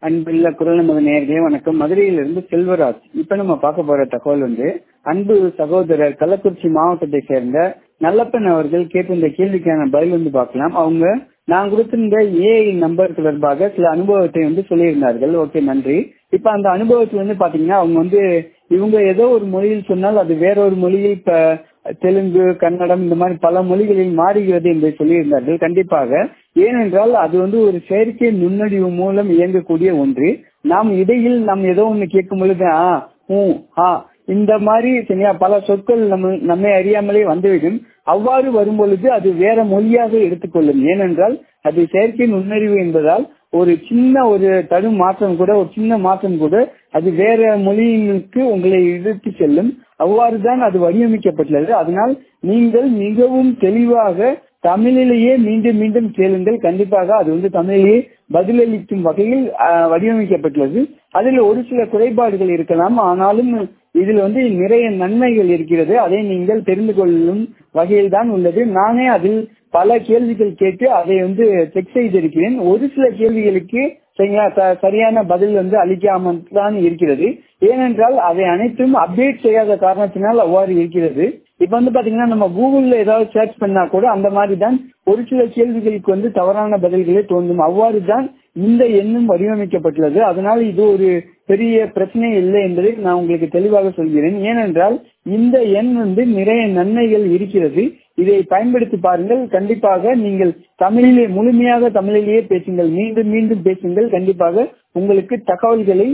அன்புள்ள குரல் நமது நேர்களே வணக்கம் மதுரையிலிருந்து செல்வராஜ் இப்ப நம்ம பார்க்க போற தகவல் வந்து அன்பு சகோதரர் கள்ளக்குறிச்சி மாவட்டத்தை சேர்ந்த நல்லப்பன் அவர்கள் கேட்டிருந்த கேள்விக்கான பதில் வந்து பார்க்கலாம் அவங்க நான் கொடுத்திருந்த ஏஐ நம்பர் தொடர்பாக சில அனுபவத்தை வந்து சொல்லியிருந்தார்கள் ஓகே நன்றி இப்ப அந்த அனுபவத்துல வந்து பாத்தீங்கன்னா அவங்க வந்து இவங்க ஏதோ ஒரு மொழியில் சொன்னால் அது வேற ஒரு மொழியில் இப்ப தெலுங்கு கன்னடம் இந்த மாதிரி பல மொழிகளில் மாறுகிறது என்று சொல்லியிருந்தார்கள் கண்டிப்பாக ஏனென்றால் அது வந்து ஒரு செயற்கை நுண்ணறிவு மூலம் இயங்கக்கூடிய ஒன்று நாம் இடையில் நாம் ஏதோ ஒண்ணு கேட்கும் பொழுது ஆ ஊ ஆ இந்த மாதிரி சரியா பல சொற்கள் நம்ம நம்மை அறியாமலே வந்துவிடும் அவ்வாறு வரும் பொழுது அது வேற மொழியாக எடுத்துக்கொள்ளும் ஏனென்றால் அது செயற்கை நுண்ணறிவு என்பதால் ஒரு சின்ன ஒரு தடு மாற்றம் கூட ஒரு சின்ன மாற்றம் கூட அது வேற மொழியினுக்கு உங்களை இழுத்து செல்லும் அவ்வாறு தான் அது வடிவமைக்கப்பட்டுள்ளது அதனால் நீங்கள் மிகவும் தெளிவாக தமிழிலேயே மீண்டும் மீண்டும் கேளுங்கள் கண்டிப்பாக அது வந்து தமிழிலேயே பதிலளிக்கும் வகையில் வடிவமைக்கப்பட்டுள்ளது அதில் ஒரு சில குறைபாடுகள் இருக்கலாம் ஆனாலும் இதில் வந்து நிறைய நன்மைகள் இருக்கிறது அதை நீங்கள் தெரிந்து கொள்ளும் வகையில் தான் உள்ளது நானே அதில் பல கேள்விகள் கேட்டு அதை வந்து செக் செய்திருக்கிறேன் ஒரு சில கேள்விகளுக்கு சரிங்களா சரியான பதில் வந்து அளிக்காமல் தான் இருக்கிறது ஏனென்றால் அதை அனைத்தும் அப்டேட் செய்யாத காரணத்தினால் அவ்வாறு இருக்கிறது இப்ப வந்து பாத்தீங்கன்னா நம்ம கூகுள்ல ஏதாவது சர்ச் பண்ணா கூட அந்த மாதிரி தான் ஒரு சில கேள்விகளுக்கு வந்து தவறான பதில்களே தோன்றும் அவ்வாறு தான் இந்த எண்ணும் வடிவமைக்கப்பட்டுள்ளது அதனால் இது ஒரு பெரிய பிரச்சனை இல்லை என்பதை நான் உங்களுக்கு தெளிவாக சொல்கிறேன் ஏனென்றால் இந்த எண் வந்து நிறைய நன்மைகள் இருக்கிறது இதை பயன்படுத்தி பாருங்கள் கண்டிப்பாக நீங்கள் தமிழிலே முழுமையாக தமிழிலேயே பேசுங்கள் மீண்டும் மீண்டும் பேசுங்கள் கண்டிப்பாக உங்களுக்கு தகவல்களை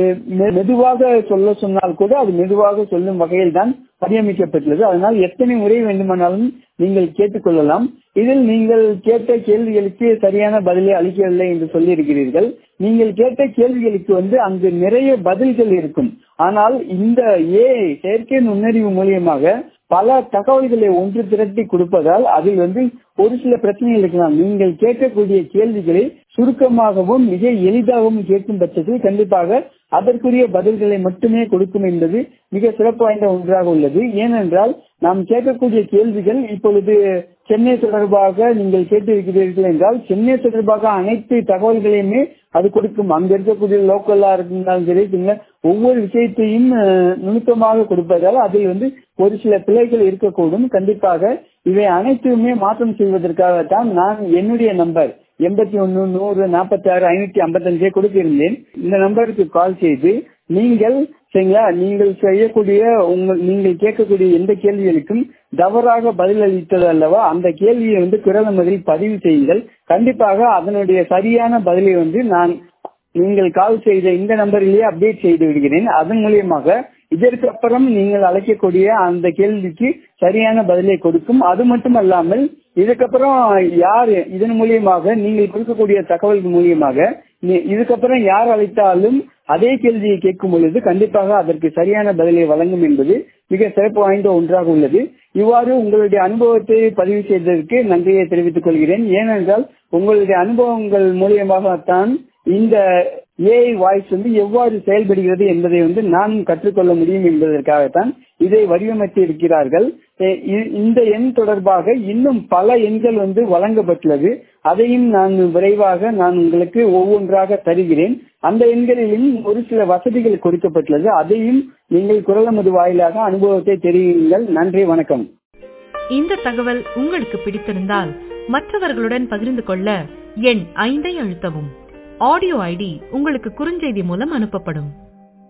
மெதுவாக சொல்ல சொன்னால் கூட அது மெதுவாக சொல்லும் வகையில் தான் வடிவமைக்கப்பட்டுள்ளது அதனால் எத்தனை முறை வேண்டுமானாலும் நீங்கள் கேட்டுக்கொள்ளலாம் இதில் நீங்கள் கேட்ட கேள்விகளுக்கு சரியான பதிலை அளிக்கவில்லை என்று சொல்லியிருக்கிறீர்கள் நீங்கள் கேட்ட கேள்விகளுக்கு வந்து அங்கு நிறைய பதில்கள் இருக்கும் ஆனால் இந்த ஏ செயற்கை நுண்ணறிவு மூலியமாக பல தகவல்களை ஒன்று திரட்டி கொடுப்பதால் அதில் வந்து ஒரு சில பிரச்சனைகள் இருக்கலாம் நீங்கள் கேட்கக்கூடிய கேள்விகளை சுருக்கமாகவும் மிக எளிதாகவும் கேட்கும் பட்சத்தில் கண்டிப்பாக அதற்குரிய பதில்களை மட்டுமே கொடுக்கும் என்பது மிக சிறப்பு வாய்ந்த ஒன்றாக உள்ளது ஏனென்றால் நாம் கேட்கக்கூடிய கேள்விகள் இப்பொழுது சென்னை தொடர்பாக நீங்கள் கேட்டிருக்கிறீர்கள் என்றால் சென்னை தொடர்பாக அனைத்து தகவல்களையுமே அது கொடுக்கும் அங்க இருக்கக்கூடிய லோக்கலா இருந்தாலும் சரி ஒவ்வொரு விஷயத்தையும் நுணுக்கமாக கொடுப்பதால் அதில் வந்து ஒரு சில பிழைகள் இருக்கக்கூடும் கண்டிப்பாக இவை அனைத்துமே மாற்றம் செய்வதற்காகத்தான் நான் என்னுடைய நம்பர் எண்பத்தி ஒன்னு நூறு நாற்பத்தி ஆறு ஐநூத்தி ஐம்பத்தி அஞ்சே கொடுத்திருந்தேன் இந்த நம்பருக்கு கால் செய்து நீங்கள் சரிங்களா நீங்கள் செய்யக்கூடிய உங்கள் நீங்கள் கேட்கக்கூடிய எந்த கேள்விகளுக்கும் தவறாக பதில் அளித்தது அல்லவா அந்த கேள்வியை வந்து குரல் மதில் பதிவு செய்யுங்கள் கண்டிப்பாக அதனுடைய சரியான பதிலை வந்து நான் நீங்கள் கால் செய்த இந்த நம்பரிலேயே அப்டேட் செய்து விடுகிறேன் அதன் மூலியமாக இதற்கு அப்புறம் நீங்கள் அழைக்கக்கூடிய அந்த கேள்விக்கு சரியான பதிலை கொடுக்கும் அது மட்டும் அல்லாமல் இதுக்கப்புறம் யாரு இதன் மூலியமாக நீங்கள் கொடுக்கக்கூடிய தகவல் மூலியமாக இதுக்கப்புறம் யார் அழைத்தாலும் அதே கேள்வியை கேட்கும் பொழுது கண்டிப்பாக அதற்கு சரியான பதிலை வழங்கும் என்பது மிக சிறப்பு வாய்ந்த ஒன்றாக உள்ளது இவ்வாறு உங்களுடைய அனுபவத்தை பதிவு செய்ததற்கு நன்றியை தெரிவித்துக் கொள்கிறேன் ஏனென்றால் உங்களுடைய அனுபவங்கள் மூலியமாகத்தான் இந்த ஏஐ வாய்ஸ் வந்து எவ்வாறு செயல்படுகிறது என்பதை வந்து நான் கற்றுக்கொள்ள முடியும் என்பதற்காகத்தான் இதை வடிவமைத்து இருக்கிறார்கள் இந்த எண் தொடர்பாக இன்னும் பல எண்கள் வந்து வழங்கப்பட்டுள்ளது அதையும் நான் விரைவாக நான் உங்களுக்கு ஒவ்வொன்றாக தருகிறேன் அந்த எண்களிலும் ஒரு சில வசதிகள் கொடுக்கப்பட்டுள்ளது அதையும் நீங்கள் குரலமது வாயிலாக அனுபவத்தை தெரிவிங்கள் நன்றி வணக்கம் இந்த தகவல் உங்களுக்கு பிடித்திருந்தால் மற்றவர்களுடன் பகிர்ந்து கொள்ள எண் ஐந்தை அழுத்தவும் ஆடியோ ஐடி உங்களுக்கு குறுஞ்செய்தி மூலம் அனுப்பப்படும்